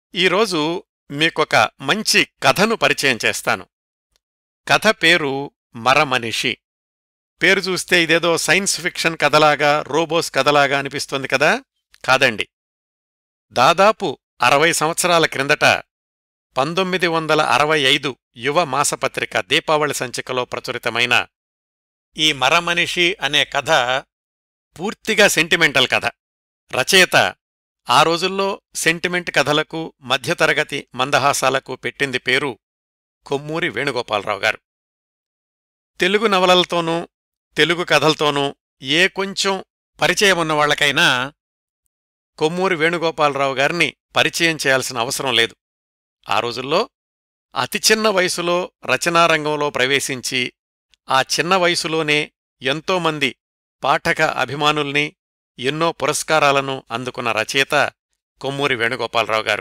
ఈరోజు మీకొక మంచి కథను పరిచయం చేస్తాను కథ పేరు మరమనిషి పేరు చూస్తే ఇదేదో సైన్స్ ఫిక్షన్ కథలాగా రోబోస్ కథలాగా అనిపిస్తోంది కదా కాదండి దాదాపు అరవై సంవత్సరాల క్రిందట పంతొమ్మిది వందల అరవై ఐదు యువ మాసపత్రిక దీపావళి సంచికలో ప్రచురితమైన ఈ మరమనిషి అనే కథ పూర్తిగా సెంటిమెంటల్ కథ రచయిత ఆ రోజుల్లో సెంటిమెంట్ కథలకు మధ్యతరగతి మందహాసాలకు పెట్టింది పేరు కొమ్మూరి వేణుగోపాలరావు గారు తెలుగు నవలలతోనూ తెలుగు కథలతోనూ ఏ కొంచెం పరిచయం ఉన్న వాళ్ళకైనా కొమ్మూరి వేణుగోపాలరావు గారిని పరిచయం చేయాల్సిన అవసరం లేదు ఆ రోజుల్లో అతి చిన్న వయసులో రచనారంగంలో ప్రవేశించి ఆ చిన్న వయసులోనే ఎంతోమంది పాఠక అభిమానుల్ని ఎన్నో పురస్కారాలను అందుకున్న రచయిత కొమ్మూరి వేణుగోపాలరావు గారు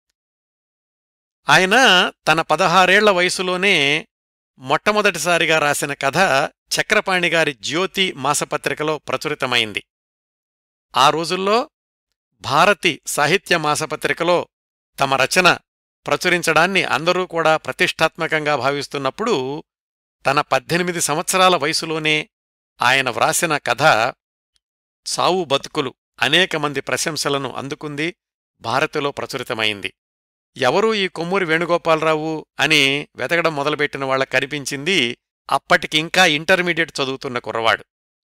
ఆయన తన పదహారేళ్ల వయసులోనే మొట్టమొదటిసారిగా రాసిన కథ చక్రపాణి గారి జ్యోతి మాసపత్రికలో ప్రచురితమైంది ఆ రోజుల్లో భారతి సాహిత్య మాసపత్రికలో తమ రచన ప్రచురించడాన్ని అందరూ కూడా ప్రతిష్టాత్మకంగా భావిస్తున్నప్పుడు తన పద్దెనిమిది సంవత్సరాల వయసులోనే ఆయన వ్రాసిన కథ సావు బతుకులు అనేక మంది ప్రశంసలను అందుకుంది భారతిలో ప్రచురితమైంది ఎవరూ ఈ కొమ్మూరి వేణుగోపాలరావు అని వెతకడం మొదలుపెట్టిన వాళ్ళ కనిపించింది అప్పటికింకా ఇంటర్మీడియట్ చదువుతున్న కుర్రవాడు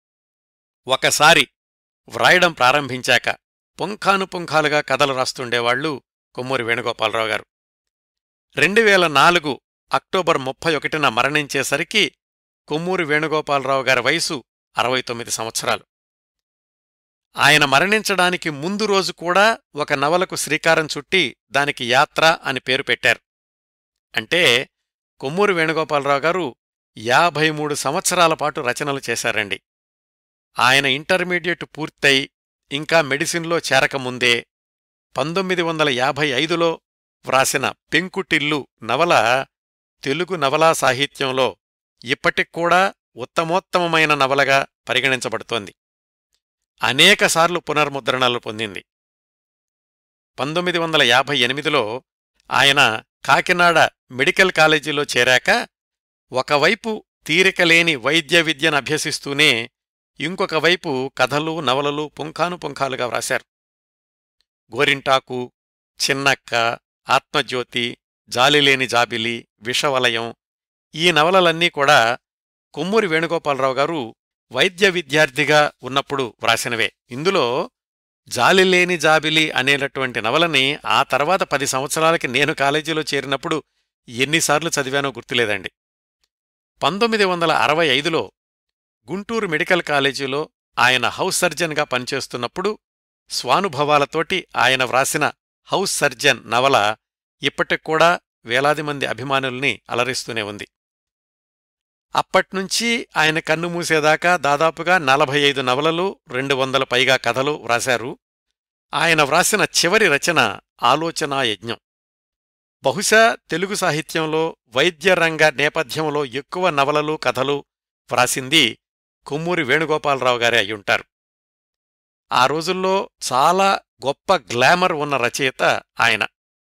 ఒకసారి వ్రాయడం ప్రారంభించాక పుంఖానుపుంఖాలుగా కథలు రాస్తుండేవాళ్లు కొమ్మూరి వేణుగోపాలరావు గారు రెండు వేల నాలుగు అక్టోబర్ ముప్పై ఒకటిన మరణించేసరికి కొమ్మూరి వేణుగోపాలరావు గారి వయసు అరవై తొమ్మిది సంవత్సరాలు ఆయన మరణించడానికి ముందు రోజు కూడా ఒక నవలకు శ్రీకారం చుట్టి దానికి యాత్ర అని పేరు పెట్టారు అంటే కొమ్మూరి వేణుగోపాలరావు గారు యాభై మూడు సంవత్సరాల పాటు రచనలు చేశారండి ఆయన ఇంటర్మీడియట్ పూర్తయి ఇంకా మెడిసిన్లో చేరకముందే పంతొమ్మిది వందల యాభై ఐదులో వ్రాసిన పెంకుటిల్లు నవల తెలుగు నవలా సాహిత్యంలో ఇప్పటిక్కూడా ఉత్తమోత్తమమైన నవలగా పరిగణించబడుతోంది అనేకసార్లు పునర్ముద్రణలు పొందింది పంతొమ్మిది వందల యాభై ఎనిమిదిలో ఆయన కాకినాడ మెడికల్ కాలేజీలో చేరాక ఒకవైపు తీరికలేని వైద్య విద్యను అభ్యసిస్తూనే ఇంకొక వైపు కథలు నవలలు పుంఖానుపుంఖాలుగా వ్రాశారు గోరింటాకు చిన్నక్క ఆత్మజ్యోతి జాలిలేని జాబిలి విషవలయం ఈ నవలలన్నీ కూడా కొమ్మూరి వేణుగోపాలరావు గారు వైద్య విద్యార్థిగా ఉన్నప్పుడు వ్రాసినవే ఇందులో జాలిలేని జాబిలి అనేటటువంటి నవలని ఆ తర్వాత పది సంవత్సరాలకి నేను కాలేజీలో చేరినప్పుడు ఎన్నిసార్లు చదివానో గుర్తులేదండి పంతొమ్మిది వందల అరవై ఐదులో గుంటూరు మెడికల్ కాలేజీలో ఆయన హౌస్ సర్జన్గా పనిచేస్తున్నప్పుడు స్వానుభవాలతోటి ఆయన వ్రాసిన హౌస్ సర్జన్ నవల ఇప్పటికూడా వేలాది మంది అభిమానుల్ని అలరిస్తూనే ఉంది అప్పట్నుంచి ఆయన కన్ను మూసేదాకా దాదాపుగా నలభై ఐదు నవలలు రెండు వందల పైగా కథలు వ్రాశారు ఆయన వ్రాసిన చివరి రచన ఆలోచనా యజ్ఞం బహుశా తెలుగు సాహిత్యంలో వైద్యరంగ నేపథ్యంలో ఎక్కువ నవలలు కథలు వ్రాసింది కొమ్మూరి వేణుగోపాలరావు గారే అయ్యుంటారు ఆ రోజుల్లో చాలా గొప్ప గ్లామర్ ఉన్న రచయిత ఆయన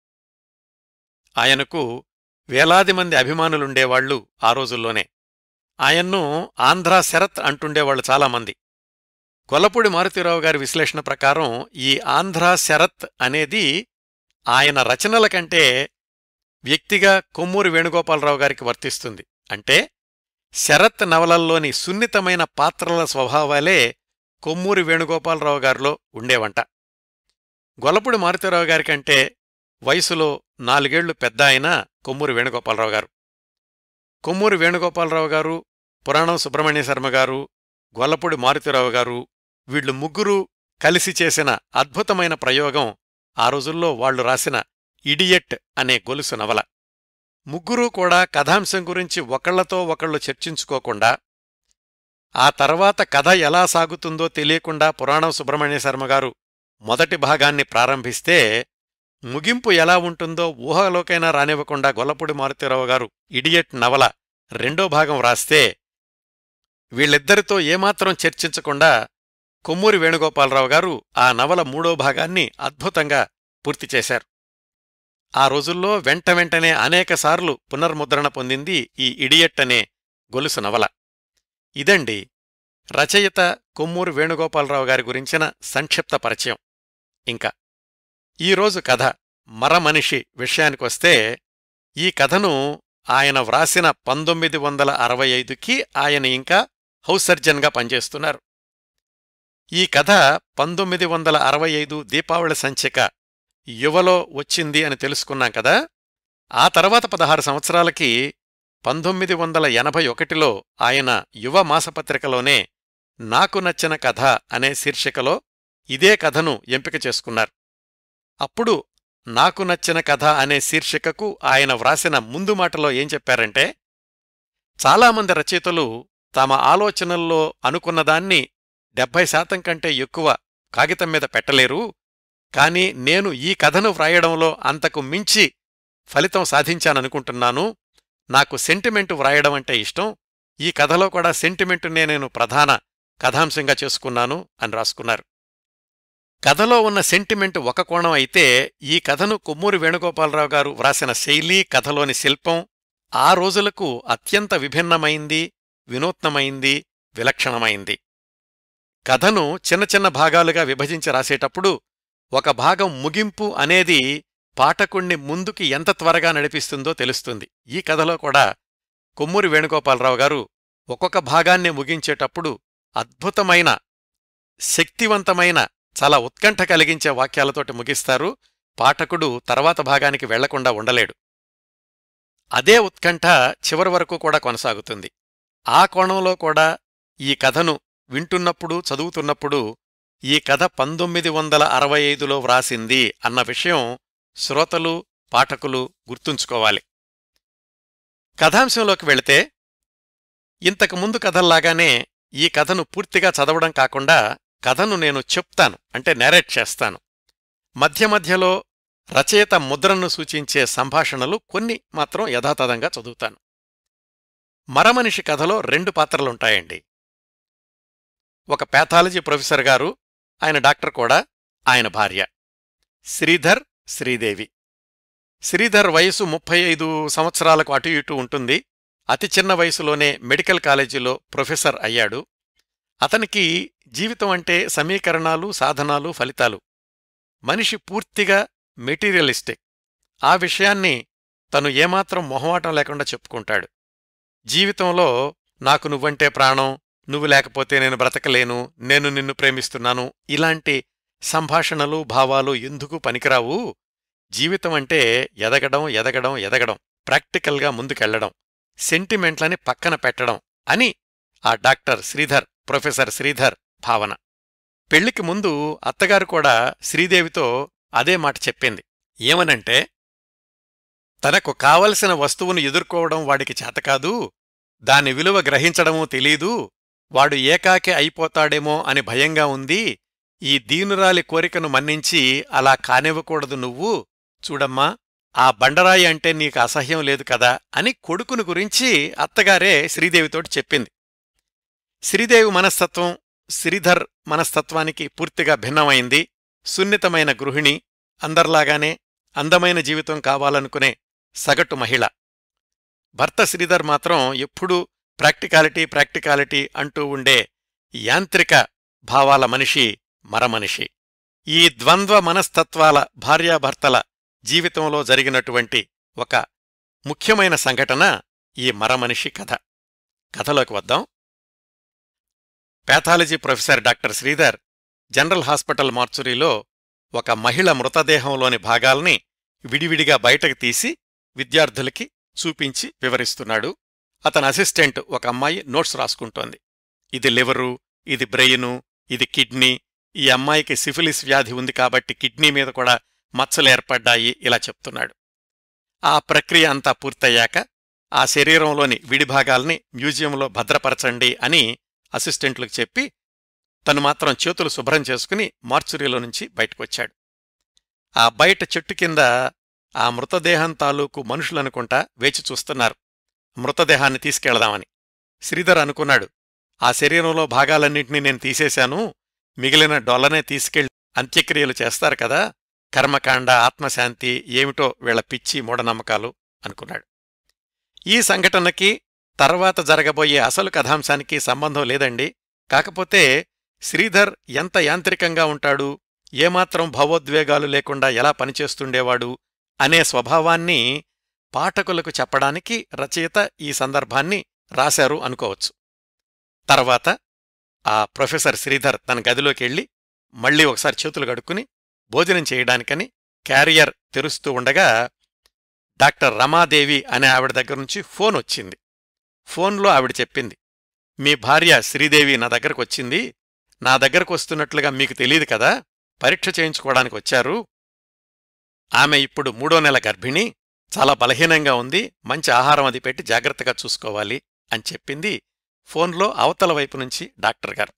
ఆయనకు వేలాది మంది అభిమానులుండేవాళ్లు ఆ రోజుల్లోనే ఆయన్ను ఆంధ్రా శరత్ అంటుండేవాళ్లు చాలామంది గొల్లపూడి మారుతీరావు గారి విశ్లేషణ ప్రకారం ఈ ఆంధ్రా శరత్ అనేది ఆయన రచనల కంటే వ్యక్తిగా కొమ్మూరి వేణుగోపాలరావు గారికి వర్తిస్తుంది అంటే శరత్ నవలల్లోని సున్నితమైన పాత్రల స్వభావాలే కొమ్మూరి వేణుగోపాలరావు గారిలో ఉండేవంట గొల్లపూడి మారుతీరావు గారికంటే వయసులో నాలుగేళ్లు పెద్ద ఆయన కొమ్మూరి వేణుగోపాలరావు గారు కొమ్మూరి వేణుగోపాలరావు గారు పురాణం సుబ్రహ్మణ్య శర్మ గారు గొల్లపూడి మారుతీరావు గారు వీళ్లు ముగ్గురూ కలిసి చేసిన అద్భుతమైన ప్రయోగం ఆ రోజుల్లో వాళ్లు రాసిన ఇడియట్ అనే గొలుసు నవల ముగ్గురూ కూడా కథాంశం గురించి ఒకళ్లతో ఒకళ్ళు చర్చించుకోకుండా ఆ తర్వాత కథ ఎలా సాగుతుందో తెలియకుండా పురాణం సుబ్రహ్మణ్య శర్మ గారు మొదటి భాగాన్ని ప్రారంభిస్తే ముగింపు ఎలా ఉంటుందో ఊహలోకైనా రానివ్వకుండా గొల్లపూడి మారుతీరావు గారు ఇడియట్ నవల రెండో భాగం రాస్తే వీళ్ళిద్దరితో ఏమాత్రం చర్చించకుండా కొమ్మూరి వేణుగోపాలరావు గారు ఆ నవల మూడో భాగాన్ని అద్భుతంగా పూర్తి చేశారు ఆ రోజుల్లో వెంట వెంటనే అనేకసార్లు పునర్ముద్రణ పొందింది ఈ ఇడియట్ అనే గొలుసు నవల ఇదండి రచయిత కొమ్మూరు వేణుగోపాలరావు గారి గురించిన సంక్షిప్త పరిచయం ఇంకా ఈరోజు కథ మరమనిషి విషయానికొస్తే ఈ కథను ఆయన వ్రాసిన పంతొమ్మిది వందల అరవై ఐదుకి ఆయన ఇంకా హౌస్ సర్జన్గా పనిచేస్తున్నారు ఈ కథ పంతొమ్మిది వందల అరవై ఐదు దీపావళి సంచిక యువలో వచ్చింది అని తెలుసుకున్నాం కదా ఆ తర్వాత పదహారు సంవత్సరాలకి పంతొమ్మిది వందల ఎనభై ఒకటిలో ఆయన యువ మాసపత్రికలోనే నాకు నచ్చిన కథ అనే శీర్షికలో ఇదే కథను ఎంపిక చేసుకున్నారు అప్పుడు నాకు నచ్చిన కథ అనే శీర్షికకు ఆయన వ్రాసిన ముందు మాటలో ఏం చెప్పారంటే చాలామంది రచయితలు తమ ఆలోచనల్లో అనుకున్నదాన్ని డెబ్భై శాతం కంటే ఎక్కువ కాగితం మీద పెట్టలేరు కాని నేను ఈ కథను వ్రాయడంలో అంతకు మించి ఫలితం సాధించాననుకుంటున్నాను నాకు సెంటిమెంటు వ్రాయడం అంటే ఇష్టం ఈ కథలో కూడా సెంటిమెంటునే నేను ప్రధాన కథాంశంగా చేసుకున్నాను అని రాసుకున్నారు కథలో ఉన్న సెంటిమెంట్ ఒక కోణం అయితే ఈ కథను కొమ్మూరి వేణుగోపాలరావు గారు వ్రాసిన శైలి కథలోని శిల్పం ఆ రోజులకు అత్యంత విభిన్నమైంది వినూత్నమైంది విలక్షణమైంది కథను చిన్న చిన్న భాగాలుగా విభజించి రాసేటప్పుడు ఒక భాగం ముగింపు అనేది పాఠకుణ్ణి ముందుకి ఎంత త్వరగా నడిపిస్తుందో తెలుస్తుంది ఈ కథలో కూడా కొమ్మూరి వేణుగోపాలరావు గారు ఒక్కొక్క భాగాన్ని ముగించేటప్పుడు అద్భుతమైన శక్తివంతమైన చాలా ఉత్కంఠ కలిగించే వాక్యాలతోటి ముగిస్తారు పాఠకుడు తర్వాత భాగానికి వెళ్లకుండా ఉండలేడు అదే ఉత్కంఠ చివరి వరకు కూడా కొనసాగుతుంది ఆ కోణంలో కూడా ఈ కథను వింటున్నప్పుడు చదువుతున్నప్పుడు ఈ కథ పంతొమ్మిది వందల అరవై ఐదులో వ్రాసింది అన్న విషయం శ్రోతలు పాఠకులు గుర్తుంచుకోవాలి కథాంశంలోకి వెళితే ఇంతకు ముందు కథల్లాగానే ఈ కథను పూర్తిగా చదవడం కాకుండా కథను నేను చెప్తాను అంటే నెరేట్ చేస్తాను మధ్య మధ్యలో రచయిత ముద్రను సూచించే సంభాషణలు కొన్ని మాత్రం యథాతథంగా చదువుతాను మరమనిషి కథలో రెండు పాత్రలుంటాయండి ఒక ప్యాథాలజీ ప్రొఫెసర్ గారు ఆయన డాక్టర్ కూడా ఆయన భార్య శ్రీధర్ శ్రీదేవి శ్రీధర్ వయసు ముప్పై ఐదు సంవత్సరాలకు అటు ఇటు ఉంటుంది అతి చిన్న వయసులోనే మెడికల్ కాలేజీలో ప్రొఫెసర్ అయ్యాడు అతనికి జీవితం అంటే సమీకరణాలు సాధనాలు ఫలితాలు మనిషి పూర్తిగా మెటీరియలిస్టిక్ ఆ విషయాన్ని తను ఏమాత్రం మొహమాటం లేకుండా చెప్పుకుంటాడు జీవితంలో నాకు నువ్వంటే ప్రాణం నువ్వు లేకపోతే నేను బ్రతకలేను నేను నిన్ను ప్రేమిస్తున్నాను ఇలాంటి సంభాషణలు భావాలు ఎందుకు పనికిరావు జీవితం అంటే ఎదగడం ఎదగడం ఎదగడం ప్రాక్టికల్గా ముందుకెళ్లడం సెంటిమెంట్లని పక్కన పెట్టడం అని ఆ డాక్టర్ శ్రీధర్ ప్రొఫెసర్ శ్రీధర్ భావన పెళ్లికి ముందు అత్తగారు కూడా శ్రీదేవితో అదే మాట చెప్పింది ఏమనంటే తనకు కావలసిన వస్తువును ఎదుర్కోవడం వాడికి చేతకాదు దాని విలువ గ్రహించడమూ తెలీదు వాడు ఏకాకి అయిపోతాడేమో అని భయంగా ఉంది ఈ దీనురాలి కోరికను మన్నించి అలా కానివ్వకూడదు నువ్వు చూడమ్మా ఆ బండరాయి అంటే నీకు అసహ్యం లేదు కదా అని కొడుకును గురించి అత్తగారే శ్రీదేవితోటి చెప్పింది శ్రీదేవి మనస్తత్వం శ్రీధర్ మనస్తత్వానికి పూర్తిగా భిన్నమైంది సున్నితమైన గృహిణి అందర్లాగానే అందమైన జీవితం కావాలనుకునే సగటు మహిళ భర్త శ్రీధర్ మాత్రం ఎప్పుడూ ప్రాక్టికాలిటీ ప్రాక్టికాలిటీ అంటూ ఉండే యాంత్రిక భావాల మనిషి మరమనిషి ఈ ద్వంద్వ మనస్తత్వాల భార్యాభర్తల జీవితంలో జరిగినటువంటి ఒక ముఖ్యమైన సంఘటన ఈ మరమనిషి కథ కథలోకి వద్దాం pathology professor doctor Sridhar general hospital మార్చురీలో ఒక మహిళ మృతదేహంలోని భాగాల్ని విడివిడిగా బయటకు తీసి విద్యార్థులకి చూపించి వివరిస్తున్నాడు అతని అసిస్టెంట్ ఒక అమ్మాయి నోట్స్ రాసుకుంటోంది ఇది లివరు ఇది బ్రెయిను ఇది కిడ్నీ ఈ అమ్మాయికి సిఫిలిస్ వ్యాధి ఉంది కాబట్టి కిడ్నీ మీద కూడా మచ్చలు ఏర్పడ్డాయి ఇలా చెప్తున్నాడు ఆ ప్రక్రియ అంతా పూర్తయ్యాక ఆ శరీరంలోని విడిభాగాల్ని మ్యూజియంలో భద్రపరచండి అని అసిస్టెంట్లకు చెప్పి తను మాత్రం చేతులు శుభ్రం చేసుకుని మార్చురీలో నుంచి బయటకొచ్చాడు ఆ బయట చెట్టు కింద ఆ మృతదేహం తాలూకు మనుషులనుకుంటా వేచి చూస్తున్నారు మృతదేహాన్ని తీసుకెళదామని శ్రీధర్ అనుకున్నాడు ఆ శరీరంలో భాగాలన్నింటినీ నేను తీసేశాను మిగిలిన డొల్లనే తీసుకెళ్లి అంత్యక్రియలు చేస్తారు కదా కర్మకాండ ఆత్మశాంతి ఏమిటో వీళ్ల పిచ్చి మూఢనమ్మకాలు అనుకున్నాడు ఈ సంఘటనకి తర్వాత జరగబోయే అసలు కథాంశానికి సంబంధం లేదండి కాకపోతే శ్రీధర్ ఎంత యాంత్రికంగా ఉంటాడు ఏమాత్రం భావోద్వేగాలు లేకుండా ఎలా పనిచేస్తుండేవాడు అనే స్వభావాన్ని పాఠకులకు చెప్పడానికి రచయిత ఈ సందర్భాన్ని రాశారు అనుకోవచ్చు తర్వాత ఆ ప్రొఫెసర్ శ్రీధర్ తన గదిలోకెళ్ళి మళ్ళీ ఒకసారి చేతులు గడుక్కుని భోజనం చేయడానికని క్యారియర్ తెరుస్తూ ఉండగా డాక్టర్ రమాదేవి అనే ఆవిడ దగ్గర నుంచి ఫోన్ వచ్చింది ఫోన్లో ఆవిడ చెప్పింది మీ భార్య శ్రీదేవి నా దగ్గరకు వచ్చింది నా దగ్గరకు వస్తున్నట్లుగా మీకు తెలియదు కదా పరీక్ష చేయించుకోవడానికి వచ్చారు ఆమె ఇప్పుడు మూడో నెల గర్భిణి చాలా బలహీనంగా ఉంది మంచి ఆహారం అది పెట్టి జాగ్రత్తగా చూసుకోవాలి అని చెప్పింది ఫోన్లో అవతల వైపు నుంచి డాక్టర్ గారు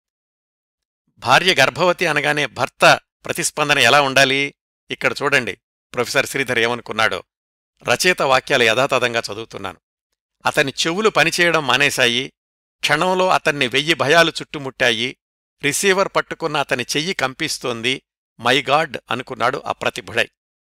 భార్య గర్భవతి అనగానే భర్త ప్రతిస్పందన ఎలా ఉండాలి ఇక్కడ చూడండి ప్రొఫెసర్ శ్రీధర్ ఏమనుకున్నాడో రచయిత వాక్యాలు యథాతథంగా చదువుతున్నాను అతని చెవులు పనిచేయడం మానేశాయి క్షణంలో అతన్ని వెయ్యి భయాలు చుట్టుముట్టాయి రిసీవర్ పట్టుకున్న అతని చెయ్యి కంపిస్తోంది మై గాడ్ అనుకున్నాడు అప్రతిభుడై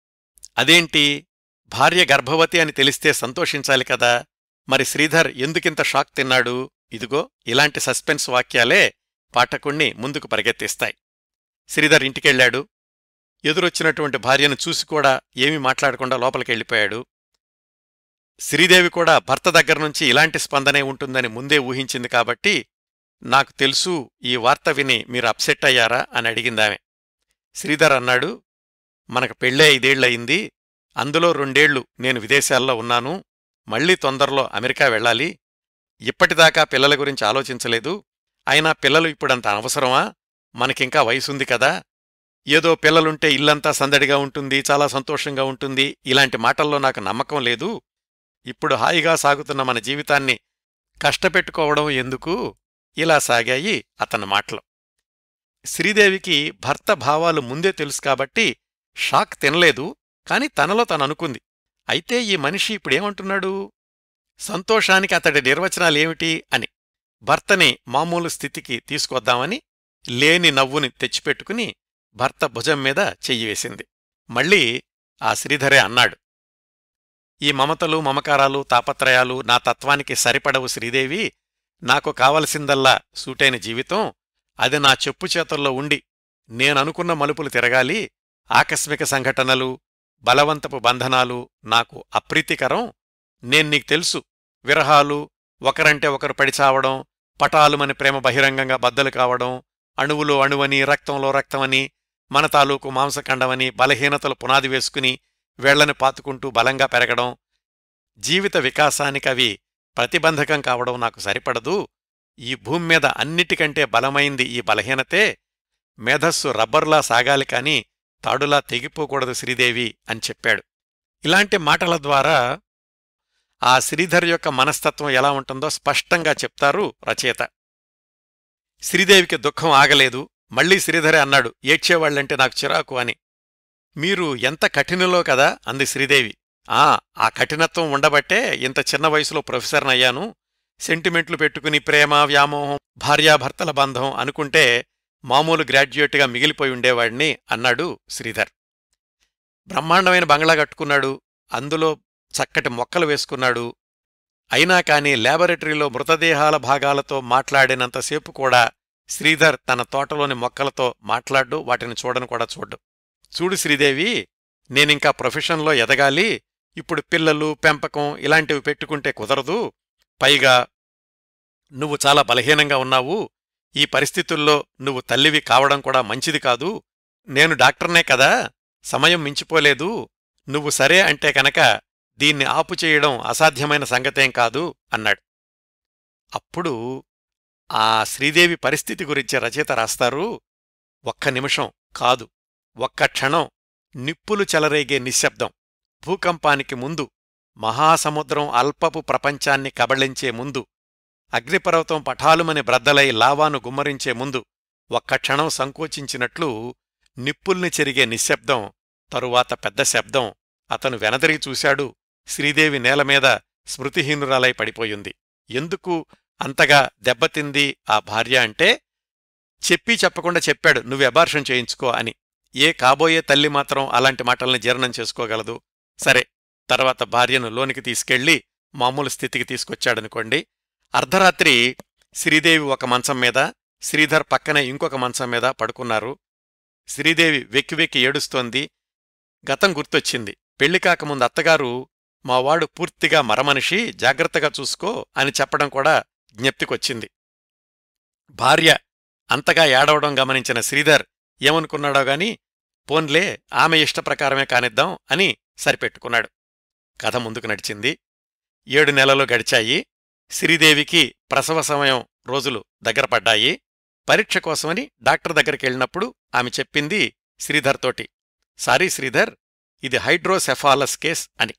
అదేంటి భార్య గర్భవతి అని తెలిస్తే సంతోషించాలి కదా మరి శ్రీధర్ ఎందుకింత షాక్ తిన్నాడు ఇదిగో ఇలాంటి సస్పెన్స్ వాక్యాలే పాఠకుణ్ణి ముందుకు పరిగెత్తిస్తాయి శ్రీధర్ ఇంటికెళ్ళాడు ఎదురొచ్చినటువంటి భార్యను చూసి కూడా ఏమీ మాట్లాడకుండా లోపలికెళ్ళిపోయాడు శ్రీదేవి కూడా భర్త దగ్గర్నుంచి ఇలాంటి స్పందనే ఉంటుందని ముందే ఊహించింది కాబట్టి నాకు తెలుసు ఈ వార్త విని మీరు అప్సెట్ అయ్యారా అని అడిగిందామె శ్రీధర్ అన్నాడు మనకు పెళ్ళే ఐదేళ్లయింది అందులో రెండేళ్లు నేను విదేశాల్లో ఉన్నాను మళ్లీ తొందరలో అమెరికా వెళ్ళాలి ఇప్పటిదాకా పిల్లల గురించి ఆలోచించలేదు అయినా పిల్లలు ఇప్పుడంత అవసరమా మనకింకా వయసుంది కదా ఏదో పిల్లలుంటే ఇల్లంతా సందడిగా ఉంటుంది చాలా సంతోషంగా ఉంటుంది ఇలాంటి మాటల్లో నాకు నమ్మకం లేదు ఇప్పుడు హాయిగా సాగుతున్న మన జీవితాన్ని కష్టపెట్టుకోవడం ఎందుకు ఇలా సాగాయి అతని మాటలు శ్రీదేవికి భర్త భావాలు ముందే తెలుసు కాబట్టి షాక్ తినలేదు కాని తనలో తననుకుంది అయితే ఈ మనిషి ఇప్పుడేమంటున్నాడు సంతోషానికి అతడి నిర్వచనాలేమిటి అని భర్తని మామూలు స్థితికి తీసుకొద్దామని లేని నవ్వుని తెచ్చిపెట్టుకుని భర్త భుజం మీద చెయ్యి వేసింది మళ్ళీ ఆ శ్రీధరే అన్నాడు ఈ మమతలు మమకారాలు తాపత్రయాలు నా తత్వానికి సరిపడవు శ్రీదేవి నాకు కావలసిందల్లా సూటైన జీవితం అది నా చెప్పు చేతుల్లో ఉండి నేననుకున్న మలుపులు తిరగాలి ఆకస్మిక సంఘటనలు బలవంతపు బంధనాలు నాకు అప్రీతికరం నేను నీకు తెలుసు విరహాలు ఒకరంటే ఒకరు పడిచావడం పటాలుమని ప్రేమ బహిరంగంగా బద్దలు కావడం అణువులో అణువని రక్తంలో రక్తమని మన తాలూకు మాంసఖండమని బలహీనతలు పునాది వేసుకుని వేళ్లను పాతుకుంటూ బలంగా పెరగడం జీవిత వికాసానికి అవి ప్రతిబంధకం కావడం నాకు సరిపడదు ఈ భూమి మీద అన్నిటికంటే బలమైంది ఈ బలహీనతే మేధస్సు రబ్బర్లా సాగాలి కాని తాడులా తెగిపోకూడదు శ్రీదేవి అని చెప్పాడు ఇలాంటి మాటల ద్వారా ఆ శ్రీధర్ యొక్క మనస్తత్వం ఎలా ఉంటుందో స్పష్టంగా చెప్తారు రచయిత శ్రీదేవికి దుఃఖం ఆగలేదు మళ్లీ శ్రీధరే అన్నాడు ఏడ్చేవాళ్లంటే నాకు చిరాకు అని మీరు ఎంత కఠినలో కదా అంది శ్రీదేవి ఆ ఆ కఠినత్వం ఉండబట్టే ఇంత చిన్న వయసులో ప్రొఫెసర్నయ్యాను సెంటిమెంట్లు పెట్టుకుని ప్రేమ వ్యామోహం భార్యాభర్తల బంధం అనుకుంటే మామూలు గ్రాడ్యుయేట్గా మిగిలిపోయి ఉండేవాడిని అన్నాడు శ్రీధర్ బ్రహ్మాండమైన బంగ్లా కట్టుకున్నాడు అందులో చక్కటి మొక్కలు వేసుకున్నాడు అయినా కాని ల్యాబొరేటరీలో మృతదేహాల భాగాలతో మాట్లాడినంతసేపు కూడా శ్రీధర్ తన తోటలోని మొక్కలతో మాట్లాడ్డు వాటిని చూడను కూడా చూడ్డు చూడు శ్రీదేవి నేనింకా ప్రొఫెషన్లో ఎదగాలి ఇప్పుడు పిల్లలు పెంపకం ఇలాంటివి పెట్టుకుంటే కుదరదు పైగా నువ్వు చాలా బలహీనంగా ఉన్నావు ఈ పరిస్థితుల్లో నువ్వు తల్లివి కావడం కూడా మంచిది కాదు నేను డాక్టర్నే కదా సమయం మించిపోలేదు నువ్వు సరే అంటే కనుక దీన్ని ఆపుచేయడం అసాధ్యమైన సంగతేం కాదు అన్నాడు అప్పుడు ఆ శ్రీదేవి పరిస్థితి గురించి రచయిత రాస్తారు ఒక్క నిమిషం కాదు ఒక్క క్షణం నిప్పులు చెలరేగే నిశ్శబ్దం భూకంపానికి ముందు మహాసముద్రం అల్పపు ప్రపంచాన్ని కబళించే ముందు అగ్నిపర్వతం పఠాలుమని బ్రద్దలై లావాను గుమ్మరించే ముందు ఒక్క క్షణం సంకోచించినట్లు నిప్పుల్ని చెరిగే నిశ్శబ్దం తరువాత పెద్ద శబ్దం అతను వెనదిరిగి చూశాడు శ్రీదేవి నేలమీద స్మృతిహీనురాలై పడిపోయింది ఎందుకు అంతగా దెబ్బతింది ఆ భార్య అంటే చెప్పి చెప్పకుండా చెప్పాడు నువ్వు అబార్షన్ చేయించుకో అని ఏ కాబోయే తల్లి మాత్రం అలాంటి మాటల్ని జీర్ణం చేసుకోగలదు సరే తర్వాత భార్యను లోనికి తీసుకెళ్లి మామూలు స్థితికి తీసుకొచ్చాడనుకోండి అర్ధరాత్రి శ్రీదేవి ఒక మంచం మీద శ్రీధర్ పక్కనే ఇంకొక మంచం మీద పడుకున్నారు శ్రీదేవి వెక్కి వెక్కి ఏడుస్తోంది గతం గుర్తొచ్చింది పెళ్లి కాకముందు అత్తగారు మావాడు పూర్తిగా మరమనిషి జాగ్రత్తగా చూసుకో అని చెప్పడం కూడా జ్ఞప్తికొచ్చింది భార్య అంతగా ఏడవడం గమనించిన శ్రీధర్ ఏమనుకున్నాడో గాని పోన్లే ఆమె ఇష్టప్రకారమే కానిద్దాం అని సరిపెట్టుకున్నాడు కథ ముందుకు నడిచింది ఏడు నెలలు గడిచాయి శ్రీదేవికి ప్రసవ సమయం రోజులు దగ్గర పడ్డాయి పరీక్ష కోసమని డాక్టర్ దగ్గరికెళ్ళినప్పుడు ఆమె చెప్పింది శ్రీధర్ తోటి సారీ శ్రీధర్ ఇది హైడ్రోసెఫాలస్ కేస్ అని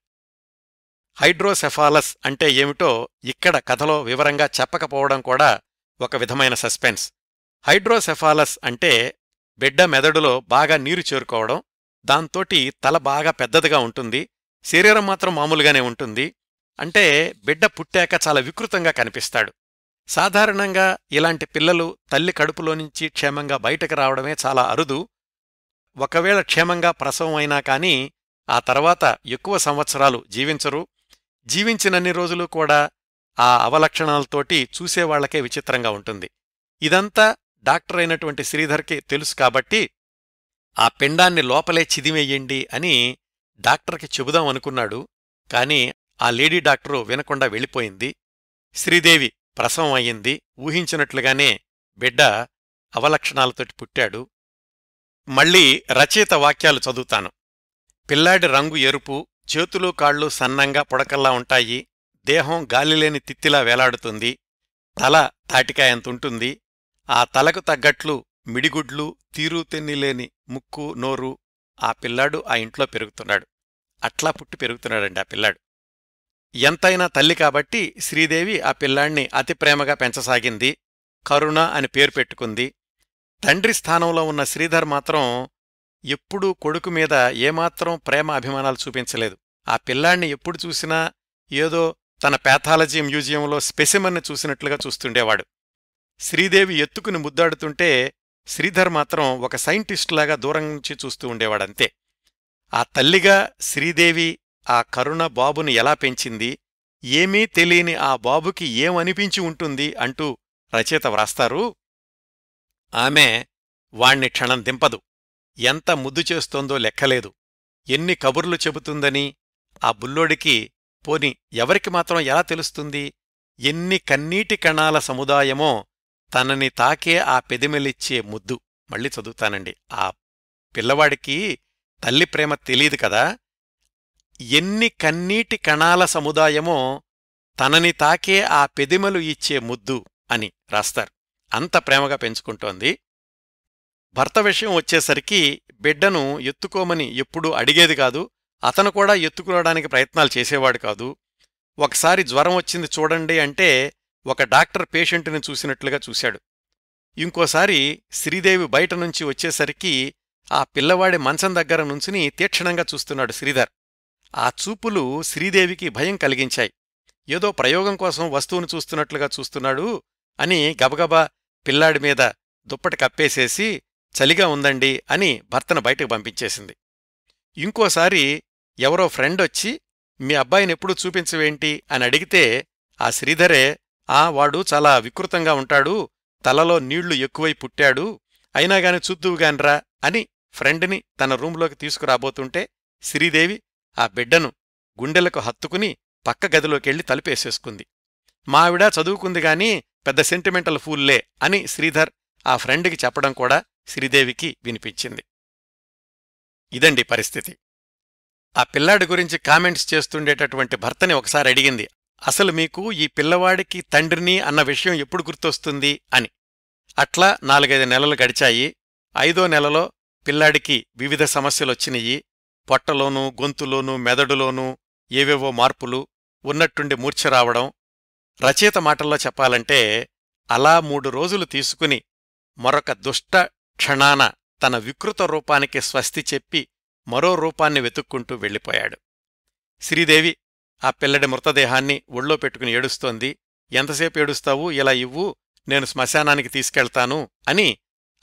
హైడ్రోసెఫాలస్ అంటే ఏమిటో ఇక్కడ కథలో వివరంగా చెప్పకపోవడం కూడా ఒక విధమైన సస్పెన్స్ హైడ్రోసెఫాలస్ అంటే బిడ్డ మెదడులో బాగా నీరు చేరుకోవడం దాంతోటి తల బాగా పెద్దదిగా ఉంటుంది శరీరం మాత్రం మామూలుగానే ఉంటుంది అంటే బిడ్డ పుట్టాక చాలా వికృతంగా కనిపిస్తాడు సాధారణంగా ఇలాంటి పిల్లలు తల్లి కడుపులోంచి క్షేమంగా బయటకు రావడమే చాలా అరుదు ఒకవేళ క్షేమంగా ప్రసవం అయినా కాని ఆ తర్వాత ఎక్కువ సంవత్సరాలు జీవించరు జీవించినన్ని రోజులు కూడా ఆ అవలక్షణాలతోటి చూసేవాళ్లకే విచిత్రంగా ఉంటుంది ఇదంతా డాక్టర్ అయినటువంటి శ్రీధర్కి తెలుసు కాబట్టి ఆ పిండాన్ని లోపలే చిదిమెయ్యండి అని డాక్టర్కి చెబుదాం అనుకున్నాడు కాని ఆ లేడీ డాక్టరు వినకుండా వెళ్ళిపోయింది శ్రీదేవి ప్రసవం అయ్యింది ఊహించినట్లుగానే బిడ్డ అవలక్షణాలతోటి పుట్టాడు మళ్ళీ రచయిత వాక్యాలు చదువుతాను పిల్లాడి రంగు ఎరుపు చేతులు కాళ్ళు సన్నంగా పుడకల్లా ఉంటాయి దేహం గాలిలేని తిత్తిలా వేలాడుతుంది తల తాటికాయంతుంటుంది ఆ తలకు తగ్గట్లు మిడిగుడ్లు తీరుతెన్నిలేని ముక్కు నోరు ఆ పిల్లాడు ఆ ఇంట్లో పెరుగుతున్నాడు అట్లా పుట్టి పెరుగుతున్నాడండి ఆ పిల్లాడు ఎంతైనా తల్లి కాబట్టి శ్రీదేవి ఆ పిల్లాణ్ణి అతి ప్రేమగా పెంచసాగింది కరుణ అని పేరు పెట్టుకుంది తండ్రి స్థానంలో ఉన్న శ్రీధర్ మాత్రం ఎప్పుడూ కొడుకు మీద ఏమాత్రం ప్రేమ అభిమానాలు చూపించలేదు ఆ పిల్లాణ్ణి ఎప్పుడు చూసినా ఏదో తన ప్యాథాలజీ మ్యూజియంలో స్పెసిమన్ని చూసినట్లుగా చూస్తుండేవాడు శ్రీదేవి ఎత్తుకుని ముద్దాడుతుంటే శ్రీధర్ మాత్రం ఒక సైంటిస్టులాగా దూరం నుంచి చూస్తూ ఉండేవాడంతే ఆ తల్లిగా శ్రీదేవి ఆ కరుణ బాబుని ఎలా పెంచింది ఏమీ తెలియని ఆ బాబుకి ఏమనిపించి ఉంటుంది అంటూ రచయిత వ్రాస్తారు ఆమె వాణ్ణి క్షణం దింపదు ఎంత ముద్దు చేస్తోందో లెక్కలేదు ఎన్ని కబుర్లు చెబుతుందని ఆ బుల్లోడికి పోని ఎవరికి మాత్రం ఎలా తెలుస్తుంది ఎన్ని కన్నీటి కణాల సముదాయమో తనని తాకే ఆ పెదిమెలిచ్చే ముద్దు మళ్ళీ చదువుతానండి ఆ పిల్లవాడికి తల్లి ప్రేమ తెలీదు కదా ఎన్ని కన్నీటి కణాల సముదాయమో తనని తాకే ఆ పెదిమలు ఇచ్చే ముద్దు అని రాస్తారు అంత ప్రేమగా పెంచుకుంటోంది భర్త విషయం వచ్చేసరికి బిడ్డను ఎత్తుకోమని ఎప్పుడూ అడిగేది కాదు అతను కూడా ఎత్తుకోవడానికి ప్రయత్నాలు చేసేవాడు కాదు ఒకసారి జ్వరం వచ్చింది చూడండి అంటే ఒక డాక్టర్ పేషెంట్ని చూసినట్లుగా చూశాడు ఇంకోసారి శ్రీదేవి బయట నుంచి వచ్చేసరికి ఆ పిల్లవాడి మంచం దగ్గర నుంచుని తీక్షణంగా చూస్తున్నాడు శ్రీధర్ ఆ చూపులు శ్రీదేవికి భయం కలిగించాయి ఏదో ప్రయోగం కోసం వస్తువును చూస్తున్నట్లుగా చూస్తున్నాడు అని గబగబా పిల్లాడి మీద దుప్పటి కప్పేసేసి చలిగా ఉందండి అని భర్తను బయటకు పంపించేసింది ఇంకోసారి ఎవరో ఫ్రెండ్ వచ్చి మీ అబ్బాయిని ఎప్పుడూ చూపించవేంటి అని అడిగితే ఆ శ్రీధరే ఆ వాడు చాలా వికృతంగా ఉంటాడు తలలో నీళ్లు ఎక్కువై పుట్టాడు అయినాగాని చూద్దువుగాన్రా అని ఫ్రెండ్ని తన రూంలోకి తీసుకురాబోతుంటే శ్రీదేవి ఆ బిడ్డను గుండెలకు హత్తుకుని పక్క గదిలోకెళ్లి తలుపేసేసుకుంది మావిడ చదువుకుంది గాని పెద్ద సెంటిమెంటల్ ఫూల్లే అని శ్రీధర్ ఆ ఫ్రెండ్కి చెప్పడం కూడా శ్రీదేవికి వినిపించింది ఇదండి పరిస్థితి ఆ పిల్లాడి గురించి కామెంట్స్ చేస్తుండేటటువంటి భర్తని ఒకసారి అడిగింది అసలు మీకు ఈ పిల్లవాడికి తండ్రిని అన్న విషయం ఎప్పుడు గుర్తొస్తుంది అని అట్లా నాలుగైదు నెలలు గడిచాయి ఐదో నెలలో పిల్లాడికి వివిధ సమస్యలొచ్చినాయి పొట్టలోనూ గొంతులోనూ మెదడులోనూ ఏవేవో మార్పులు ఉన్నట్టుండి మూర్ఛ రావడం రచయిత మాటల్లో చెప్పాలంటే అలా మూడు రోజులు తీసుకుని మరొక దుష్ట క్షణాన తన వికృత రూపానికి స్వస్తి చెప్పి మరో రూపాన్ని వెతుక్కుంటూ వెళ్ళిపోయాడు శ్రీదేవి ఆ పిల్లడి మృతదేహాన్ని ఒళ్ళో పెట్టుకుని ఏడుస్తోంది ఎంతసేపు ఏడుస్తావు ఇలా ఇవ్వు నేను శ్మశానానికి తీసుకెళ్తాను అని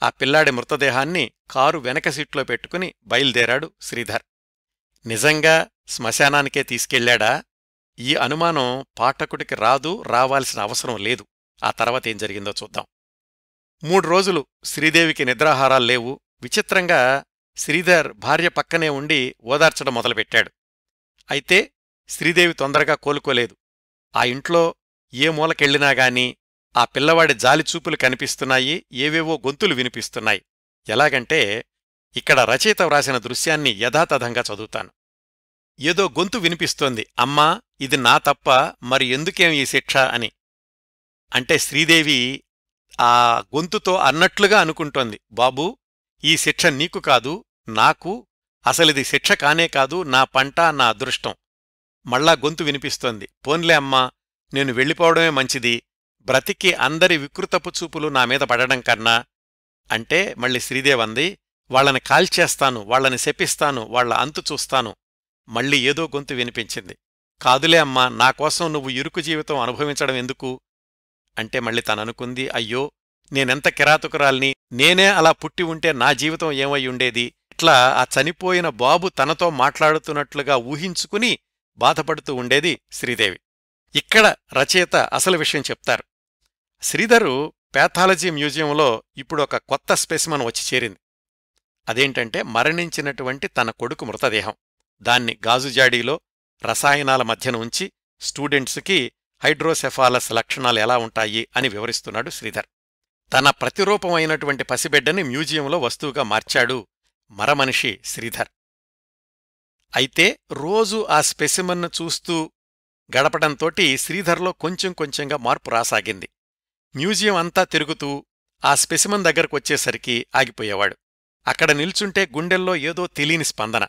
ఆ పిల్లాడి మృతదేహాన్ని కారు వెనక సీట్లో పెట్టుకుని బయలుదేరాడు శ్రీధర్ నిజంగా శ్మశానానికే తీసుకెళ్లాడా ఈ అనుమానం పాఠకుడికి రాదు రావాల్సిన అవసరం లేదు ఆ తర్వాత ఏం జరిగిందో చూద్దాం మూడు రోజులు శ్రీదేవికి నిద్రాహారాలు లేవు విచిత్రంగా శ్రీధర్ భార్య పక్కనే ఉండి ఓదార్చడం మొదలుపెట్టాడు అయితే శ్రీదేవి తొందరగా కోలుకోలేదు ఆ ఇంట్లో ఏ మూలకెళ్ళినా గాని ఆ పిల్లవాడి జాలిచూపులు కనిపిస్తున్నాయి ఏవేవో గొంతులు వినిపిస్తున్నాయి ఎలాగంటే ఇక్కడ రచయిత వ్రాసిన దృశ్యాన్ని యథాతథంగా చదువుతాను ఏదో గొంతు వినిపిస్తోంది అమ్మా ఇది నా తప్ప మరి ఎందుకేం ఈ శిక్ష అని అంటే శ్రీదేవి ఆ గొంతుతో అన్నట్లుగా అనుకుంటోంది బాబూ ఈ శిక్ష నీకు కాదు నాకు అసలిది శిక్ష కానే కాదు నా పంట నా అదృష్టం మళ్ళా గొంతు వినిపిస్తోంది పోన్లే అమ్మా నేను వెళ్ళిపోవడమే మంచిది బ్రతికి అందరి వికృతపు చూపులు నా మీద పడడం కన్నా అంటే మళ్ళీ శ్రీదేవంది వాళ్ళని కాల్చేస్తాను వాళ్ళని శపిస్తాను వాళ్ళ అంతు చూస్తాను మళ్ళీ ఏదో గొంతు వినిపించింది కాదులే అమ్మా నాకోసం నువ్వు ఇరుకు జీవితం అనుభవించడం ఎందుకు అంటే మళ్ళీ తననుకుంది అయ్యో నేనెంత కిరాతుకురాల్ని నేనే అలా పుట్టి ఉంటే నా జీవితం ఏమై ఉండేది ఇట్లా ఆ చనిపోయిన బాబు తనతో మాట్లాడుతున్నట్లుగా ఊహించుకుని బాధపడుతూ ఉండేది శ్రీదేవి ఇక్కడ రచయిత అసలు విషయం చెప్తారు శ్రీధరు ప్యాథాలజీ మ్యూజియంలో ఇప్పుడు ఒక కొత్త స్పెసిమన్ వచ్చి చేరింది అదేంటంటే మరణించినటువంటి తన కొడుకు మృతదేహం దాన్ని గాజుజాడీలో రసాయనాల మధ్యన ఉంచి స్టూడెంట్స్కి హైడ్రోసెఫాలస్ లక్షణాలు ఎలా ఉంటాయి అని వివరిస్తున్నాడు శ్రీధర్ తన ప్రతిరూపమైనటువంటి పసిబిడ్డని మ్యూజియంలో వస్తువుగా మార్చాడు మరమనిషి శ్రీధర్ అయితే రోజు ఆ స్పెసిమన్ను చూస్తూ గడపడంతోటి శ్రీధర్లో కొంచెం కొంచెంగా మార్పు రాసాగింది మ్యూజియం అంతా తిరుగుతూ ఆ స్పెసిమన్ దగ్గరకొచ్చేసరికి ఆగిపోయేవాడు అక్కడ నిల్చుంటే గుండెల్లో ఏదో తెలియని స్పందన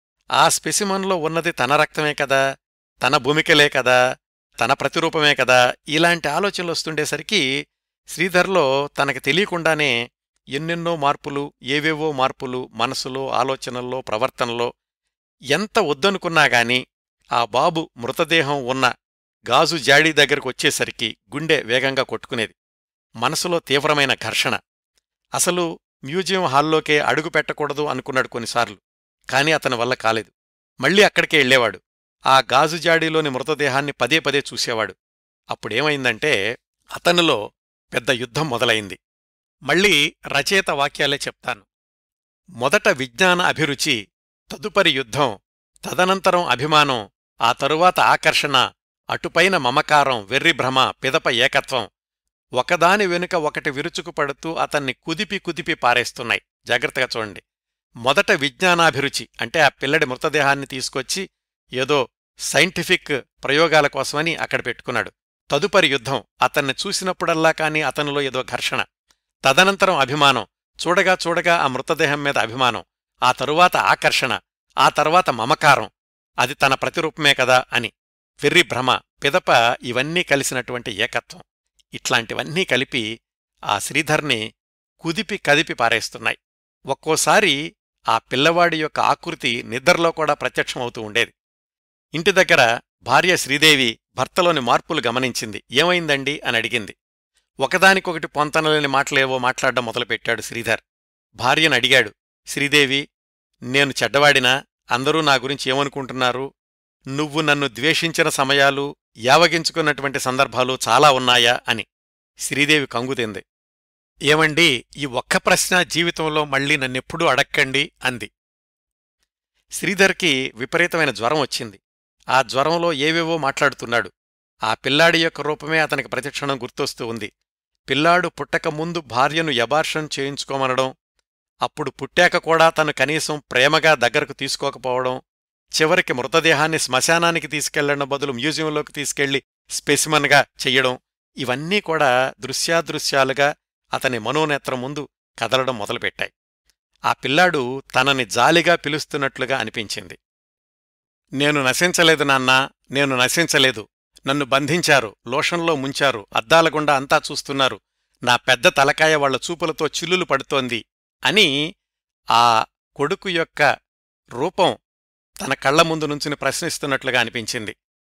ఆ స్పెసిమన్లో ఉన్నది తన రక్తమే కదా తన భూమికలే కదా తన ప్రతిరూపమే కదా ఇలాంటి ఆలోచనలు వస్తుండేసరికి శ్రీధర్లో తనకి తెలియకుండానే ఎన్నెన్నో మార్పులు ఏవేవో మార్పులు మనసులో ఆలోచనల్లో ప్రవర్తనలో ఎంత వద్దనుకున్నా గాని ఆ బాబు మృతదేహం ఉన్న గాజు జాడీ దగ్గరకు వచ్చేసరికి గుండె వేగంగా కొట్టుకునేది మనసులో తీవ్రమైన ఘర్షణ అసలు మ్యూజియం హాల్లోకే అడుగు పెట్టకూడదు అనుకున్నాడు కొన్నిసార్లు కాని అతని వల్ల కాలేదు మళ్ళీ అక్కడికే వెళ్ళేవాడు ఆ గాజు జాడీలోని మృతదేహాన్ని పదే పదే చూసేవాడు అప్పుడేమైందంటే అతనిలో పెద్ద యుద్ధం మొదలైంది మళ్ళీ రచయిత వాక్యాలే చెప్తాను మొదట విజ్ఞాన అభిరుచి తదుపరి యుద్ధం తదనంతరం అభిమానం ఆ తరువాత ఆకర్షణ అటుపైన మమకారం వెర్రిభ్రమ పిదప ఏకత్వం ఒకదాని వెనుక ఒకటి విరుచుకుపడుతూ అతన్ని కుదిపి కుదిపి పారేస్తున్నాయి జాగ్రత్తగా చూడండి మొదట విజ్ఞానాభిరుచి అంటే ఆ పిల్లడి మృతదేహాన్ని తీసుకొచ్చి ఏదో సైంటిఫిక్ ప్రయోగాల కోసమని అక్కడ పెట్టుకున్నాడు తదుపరి యుద్ధం అతన్ని చూసినప్పుడల్లా కాని అతనిలో ఏదో ఘర్షణ తదనంతరం అభిమానం చూడగా చూడగా ఆ మృతదేహం మీద అభిమానం ఆ తరువాత ఆకర్షణ ఆ తర్వాత మమకారం అది తన ప్రతిరూపమే కదా అని వెర్రి భ్రమ పిదప ఇవన్నీ కలిసినటువంటి ఏకత్వం ఇట్లాంటివన్నీ కలిపి ఆ శ్రీధర్ని కుదిపి కదిపి పారేస్తున్నాయి ఒక్కోసారి ఆ పిల్లవాడి యొక్క ఆకృతి నిద్రలో కూడా ప్రత్యక్షమవుతూ ఉండేది ఇంటి దగ్గర భార్య శ్రీదేవి భర్తలోని మార్పులు గమనించింది ఏమైందండి అని అడిగింది ఒకదానికొకటి పొంతనలేని మాటలేవో మాట్లాడడం మొదలుపెట్టాడు శ్రీధర్ భార్యను అడిగాడు శ్రీదేవి నేను చెడ్డవాడినా అందరూ నా గురించి ఏమనుకుంటున్నారు నువ్వు నన్ను ద్వేషించిన సమయాలు యావగించుకున్నటువంటి సందర్భాలు చాలా ఉన్నాయా అని శ్రీదేవి కంగుతింది ఏమండి ఈ ఒక్క ప్రశ్న జీవితంలో మళ్ళీ నన్నెప్పుడూ అడక్కండి అంది శ్రీధర్కి విపరీతమైన జ్వరం వచ్చింది ఆ జ్వరంలో ఏవేవో మాట్లాడుతున్నాడు ఆ పిల్లాడి యొక్క రూపమే అతనికి ప్రతిక్షణం గుర్తొస్తూ ఉంది పిల్లాడు పుట్టక ముందు భార్యను యబార్షం చేయించుకోమనడం అప్పుడు పుట్టాక కూడా తను కనీసం ప్రేమగా దగ్గరకు తీసుకోకపోవడం చివరికి మృతదేహాన్ని శ్మశానానికి తీసుకెళ్లడం బదులు మ్యూజియంలోకి తీసుకెళ్లి స్పెసిమన్గా చెయ్యడం ఇవన్నీ కూడా దృశ్యాదృశ్యాలుగా అతని మనోనేత్రం ముందు కదలడం మొదలుపెట్టాయి ఆ పిల్లాడు తనని జాలిగా పిలుస్తున్నట్లుగా అనిపించింది నేను నశించలేదు నాన్నా నేను నశించలేదు నన్ను బంధించారు లోషంలో ముంచారు అద్దాల గుండా అంతా చూస్తున్నారు నా పెద్ద తలకాయ వాళ్ల చూపులతో చిల్లులు పడుతోంది అని ఆ కొడుకు యొక్క రూపం తన కళ్ల ముందు నుంచుని ప్రశ్నిస్తున్నట్లుగా అనిపించింది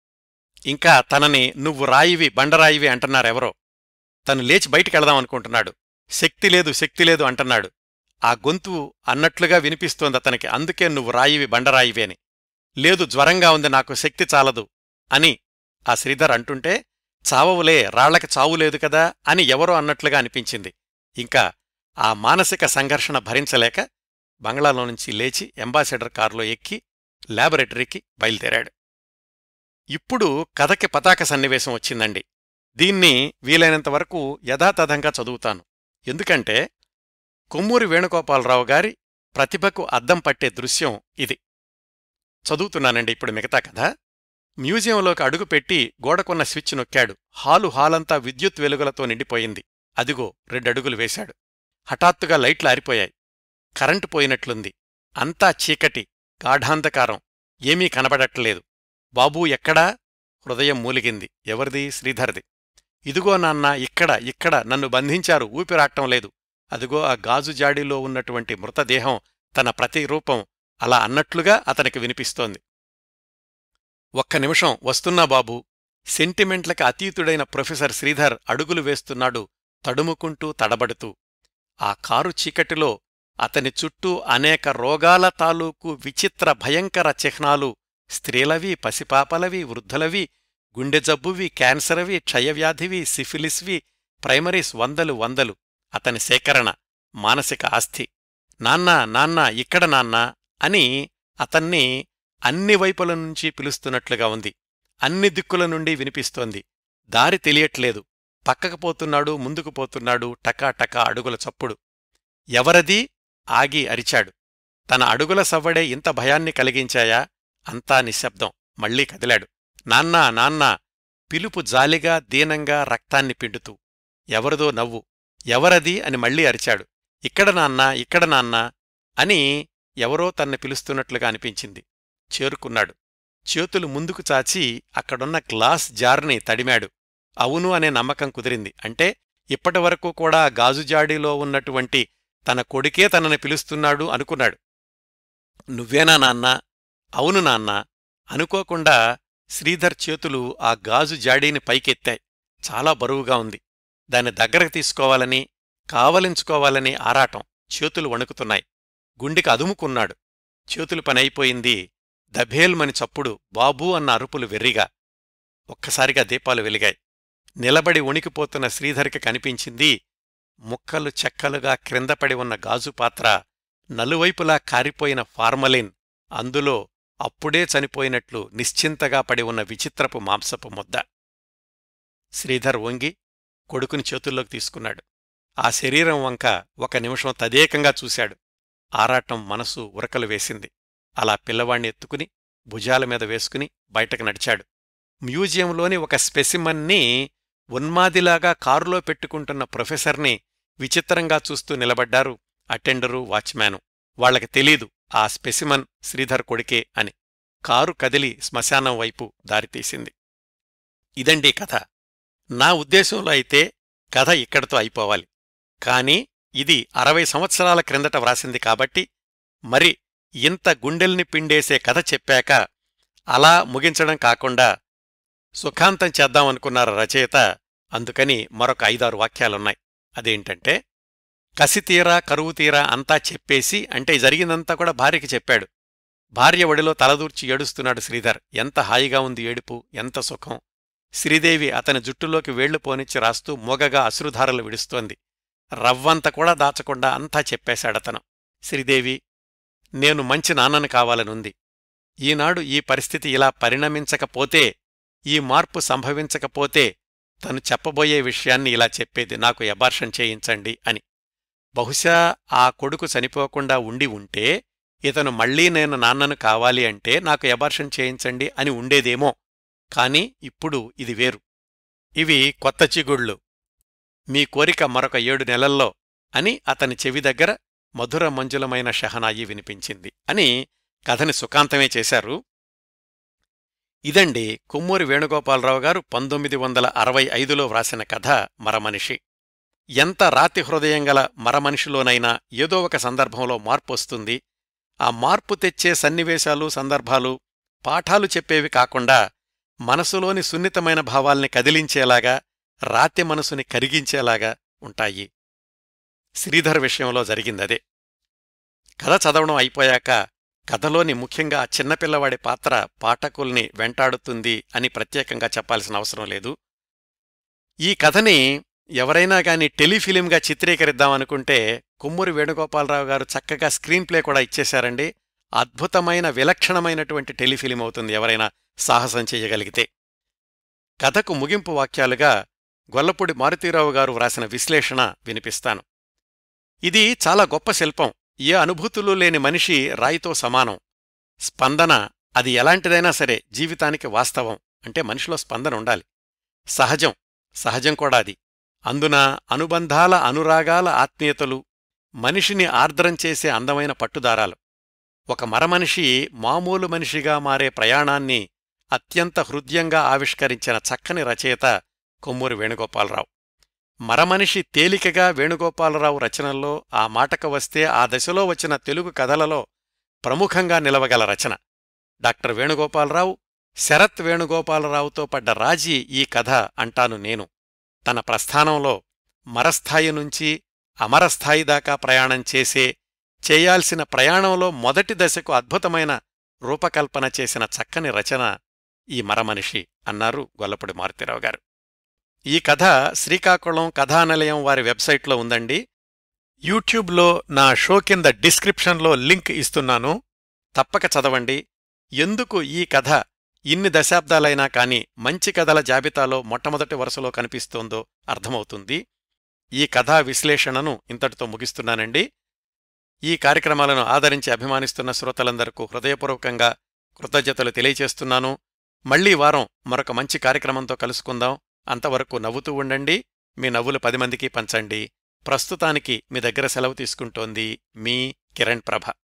ఇంకా తనని నువ్వు రాయివి బండరాయివి అంటున్నారెవరో తను లేచి బయటికెళదాం అనుకుంటున్నాడు శక్తి లేదు శక్తి లేదు అంటున్నాడు ఆ గొంతు అన్నట్లుగా వినిపిస్తోంది అతనికి అందుకే నువ్వు రాయివి బండరాయివి అని లేదు జ్వరంగా ఉంది నాకు శక్తి చాలదు అని ఆ శ్రీధర్ అంటుంటే చావవులే రాళ్లకి చావు లేదు కదా అని ఎవరో అన్నట్లుగా అనిపించింది ఇంకా ఆ మానసిక సంఘర్షణ భరించలేక బంగ్లాలో నుంచి లేచి అంబాసిడర్ కారులో ఎక్కి ల్యాబొరేటరీకి బయలుదేరాడు ఇప్పుడు కథకి పతాక సన్నివేశం వచ్చిందండి దీన్ని వీలైనంత వరకు యథాతథంగా చదువుతాను ఎందుకంటే కొమ్మూరి వేణుగోపాలరావు గారి ప్రతిభకు అద్దం పట్టే దృశ్యం ఇది చదువుతున్నానండి ఇప్పుడు మిగతా కథ మ్యూజియంలోకి అడుగుపెట్టి గోడకున్న స్విచ్ నొక్కాడు హాలు హాలంతా విద్యుత్ వెలుగులతో నిండిపోయింది అదిగో రెండడుగులు వేశాడు హఠాత్తుగా లైట్లు ఆరిపోయాయి కరెంటు పోయినట్లుంది అంతా చీకటి గాఢాంధకారం ఏమీ కనబడట్లేదు బాబూ ఎక్కడా హృదయం మూలిగింది ఎవరిది శ్రీధర్ది ఇదిగో నాన్న ఇక్కడ ఇక్కడ నన్ను బంధించారు ఊపిరాటం లేదు అదిగో ఆ గాజు జాడీలో ఉన్నటువంటి మృతదేహం తన ప్రతిరూపం అలా అన్నట్లుగా అతనికి వినిపిస్తోంది ఒక్క నిమిషం వస్తున్నా బాబూ సెంటిమెంట్లకి అతీతుడైన ప్రొఫెసర్ శ్రీధర్ అడుగులు వేస్తున్నాడు తడుముకుంటూ తడబడుతూ ఆ కారు చీకటిలో అతని చుట్టూ అనేక రోగాల తాలూకు విచిత్ర భయంకర చిహ్నాలు స్త్రీలవి పసిపాపలవి వృద్ధులవి గుండె జబ్బువి క్యాన్సర్వి క్షయవ్యాధివి సిఫిలిస్వి ప్రైమరీస్ వందలు వందలు అతని సేకరణ మానసిక ఆస్తి నాన్నా నాన్నా ఇక్కడ నాన్నా అని అతన్ని అన్ని వైపుల నుంచి పిలుస్తున్నట్లుగా ఉంది అన్ని దిక్కుల నుండి వినిపిస్తోంది దారి తెలియట్లేదు పక్కకు పోతున్నాడు ముందుకు పోతున్నాడు టకా టకా అడుగుల చప్పుడు ఎవరది ఆగి అరిచాడు తన అడుగుల సవ్వడే ఇంత భయాన్ని కలిగించాయా అంతా నిశ్శబ్దం మళ్లీ కదిలాడు నాన్నా నాన్నా పిలుపు జాలిగా దీనంగా రక్తాన్ని పిండుతూ ఎవరిదో నవ్వు ఎవరది అని మళ్లీ అరిచాడు ఇక్కడ నాన్నా ఇక్కడ నాన్నా అని ఎవరో తన్ని పిలుస్తున్నట్లుగా అనిపించింది చేరుకున్నాడు చేతులు ముందుకు చాచి అక్కడున్న గ్లాస్ జార్ని తడిమాడు అవును అనే నమ్మకం కుదిరింది అంటే ఇప్పటివరకు కూడా గాజుజాడీలో ఉన్నటువంటి తన కొడుకే తనని పిలుస్తున్నాడు అనుకున్నాడు నువ్వేనా నాన్నా అవును నాన్నా అనుకోకుండా శ్రీధర్ చేతులు ఆ గాజు జాడీని పైకెత్తాయి చాలా బరువుగా ఉంది దాన్ని దగ్గరకు తీసుకోవాలని కావలించుకోవాలని ఆరాటం చేతులు వణుకుతున్నాయి గుండెకి అదుముకున్నాడు చేతులు పనైపోయింది దభేల్మని చప్పుడు బాబూ అన్న అరుపులు వెర్రిగా ఒక్కసారిగా దీపాలు వెలిగాయి నిలబడి ఉణికిపోతున్న శ్రీధర్కి కనిపించింది ముక్కలు చెక్కలుగా క్రిందపడి ఉన్న గాజు పాత్ర నలువైపులా కారిపోయిన ఫార్మలిన్ అందులో అప్పుడే చనిపోయినట్లు నిశ్చింతగా పడి ఉన్న విచిత్రపు మాంసపు ముద్ద శ్రీధర్ వంగి కొడుకుని చేతుల్లోకి తీసుకున్నాడు ఆ శరీరం వంక ఒక నిమిషం తదేకంగా చూశాడు ఆరాటం మనసు ఉరకలు వేసింది అలా పిల్లవాణ్ణి ఎత్తుకుని భుజాల మీద వేసుకుని బయటకు నడిచాడు మ్యూజియంలోని ఒక స్పెసిమన్ని ఉన్మాదిలాగా కారులో పెట్టుకుంటున్న ప్రొఫెసర్ని విచిత్రంగా చూస్తూ నిలబడ్డారు అటెండరు వాచ్మ్యాను వాళ్లకి తెలీదు ఆ స్పెసిమన్ శ్రీధర్ కొడుకే అని కారు కదిలి శ్మశానం వైపు దారితీసింది ఇదండి కథ నా ఉద్దేశంలో అయితే కథ ఇక్కడితో అయిపోవాలి కాని ఇది అరవై సంవత్సరాల క్రిందట వ్రాసింది కాబట్టి మరి ఇంత గుండెల్ని పిండేసే కథ చెప్పాక అలా ముగించడం కాకుండా సుఖాంతం చేద్దామనుకున్నారు రచయిత అందుకని మరొక ఐదారు వాక్యాలున్నాయి అదేంటంటే కసితీరా కరువు తీరా అంతా చెప్పేసి అంటే జరిగిందంతా కూడా భార్యకి చెప్పాడు భార్య ఒడిలో తలదూర్చి ఏడుస్తున్నాడు శ్రీధర్ ఎంత హాయిగా ఉంది ఏడుపు ఎంత సుఖం శ్రీదేవి అతని జుట్టులోకి వేళ్లు పోనిచ్చి రాస్తూ మోగగా అశ్రుధారలు విడుస్తోంది రవ్వంత కూడా దాచకుండా అంతా చెప్పేశాడతను శ్రీదేవి నేను మంచి నాన్నను కావాలనుంది ఈనాడు ఈ పరిస్థితి ఇలా పరిణమించకపోతే ఈ మార్పు సంభవించకపోతే తను చెప్పబోయే విషయాన్ని ఇలా చెప్పేది నాకు ఎబార్షన్ చేయించండి అని బహుశా ఆ కొడుకు చనిపోకుండా ఉండి ఉంటే ఇతను మళ్లీ నేను నాన్నను కావాలి అంటే నాకు ఎబార్షన్ చేయించండి అని ఉండేదేమో కాని ఇప్పుడు ఇది వేరు ఇవి కొత్త చిగుళ్ళు మీ కోరిక మరొక ఏడు నెలల్లో అని అతని చెవి దగ్గర మధుర మంజులమైన షహనాయి వినిపించింది అని కథని సుఖాంతమే చేశారు ఇదండి కొమ్మూరి వేణుగోపాలరావు గారు పంతొమ్మిది వందల అరవై ఐదులో వ్రాసిన కథ మరమనిషి ఎంత రాతి హృదయం గల మరమనిషిలోనైనా ఏదో ఒక సందర్భంలో మార్పు వస్తుంది ఆ మార్పు తెచ్చే సన్నివేశాలు సందర్భాలు పాఠాలు చెప్పేవి కాకుండా మనసులోని సున్నితమైన భావాల్ని కదిలించేలాగా రాతి మనసుని కరిగించేలాగా ఉంటాయి శ్రీధర్ విషయంలో జరిగిందదే కథ చదవడం అయిపోయాక కథలోని ముఖ్యంగా ఆ చిన్నపిల్లవాడి పాత్ర పాఠకుల్ని వెంటాడుతుంది అని ప్రత్యేకంగా చెప్పాల్సిన అవసరం లేదు ఈ కథని ఎవరైనా గాని టెలిఫిలింగా చిత్రీకరిద్దామనుకుంటే కొమ్మూరి వేణుగోపాలరావు గారు చక్కగా స్క్రీన్ ప్లే కూడా ఇచ్చేశారండి అద్భుతమైన విలక్షణమైనటువంటి టెలిఫిలిం అవుతుంది ఎవరైనా సాహసం చెయ్యగలిగితే కథకు ముగింపు వాక్యాలుగా గొల్లపూడి మారుతీరావు గారు వ్రాసిన విశ్లేషణ వినిపిస్తాను ఇది చాలా గొప్ప శిల్పం ఏ అనుభూతులు లేని మనిషి రాయితో సమానం స్పందన అది ఎలాంటిదైనా సరే జీవితానికి వాస్తవం అంటే మనిషిలో స్పందన ఉండాలి సహజం సహజం కూడా అది అందున అనుబంధాల అనురాగాల ఆత్మీయతలు మనిషిని ఆర్ద్రం చేసే అందమైన పట్టుదారాలు ఒక మరమనిషి మామూలు మనిషిగా మారే ప్రయాణాన్ని అత్యంత హృద్యంగా ఆవిష్కరించిన చక్కని రచయిత కొమ్మూరి వేణుగోపాలరావు మరమనిషి తేలికగా వేణుగోపాలరావు రచనల్లో ఆ మాటకు వస్తే ఆ దశలో వచ్చిన తెలుగు కథలలో ప్రముఖంగా నిలవగల రచన డాక్టర్ వేణుగోపాలరావు శరత్ వేణుగోపాలరావుతో పడ్డ రాజీ ఈ కథ అంటాను నేను తన ప్రస్థానంలో మరస్థాయి నుంచి అమరస్థాయి దాకా ప్రయాణం చేసే చేయాల్సిన ప్రయాణంలో మొదటి దశకు అద్భుతమైన రూపకల్పన చేసిన చక్కని రచన ఈ మరమనిషి అన్నారు గొల్లపూడి మారుతీరావు గారు ఈ కథ శ్రీకాకుళం కథానిలయం వారి వెబ్సైట్లో ఉందండి యూట్యూబ్లో నా షో కింద డిస్క్రిప్షన్లో లింక్ ఇస్తున్నాను తప్పక చదవండి ఎందుకు ఈ కథ ఇన్ని దశాబ్దాలైనా కాని మంచి కథల జాబితాలో మొట్టమొదటి వరుసలో కనిపిస్తోందో అర్థమవుతుంది ఈ కథా విశ్లేషణను ఇంతటితో ముగిస్తున్నానండి ఈ కార్యక్రమాలను ఆదరించి అభిమానిస్తున్న శ్రోతలందరకు హృదయపూర్వకంగా కృతజ్ఞతలు తెలియచేస్తున్నాను మళ్లీ వారం మరొక మంచి కార్యక్రమంతో కలుసుకుందాం అంతవరకు నవ్వుతూ ఉండండి మీ నవ్వులు పది మందికి పంచండి ప్రస్తుతానికి మీ దగ్గర సెలవు తీసుకుంటోంది మీ కిరణ్ ప్రభ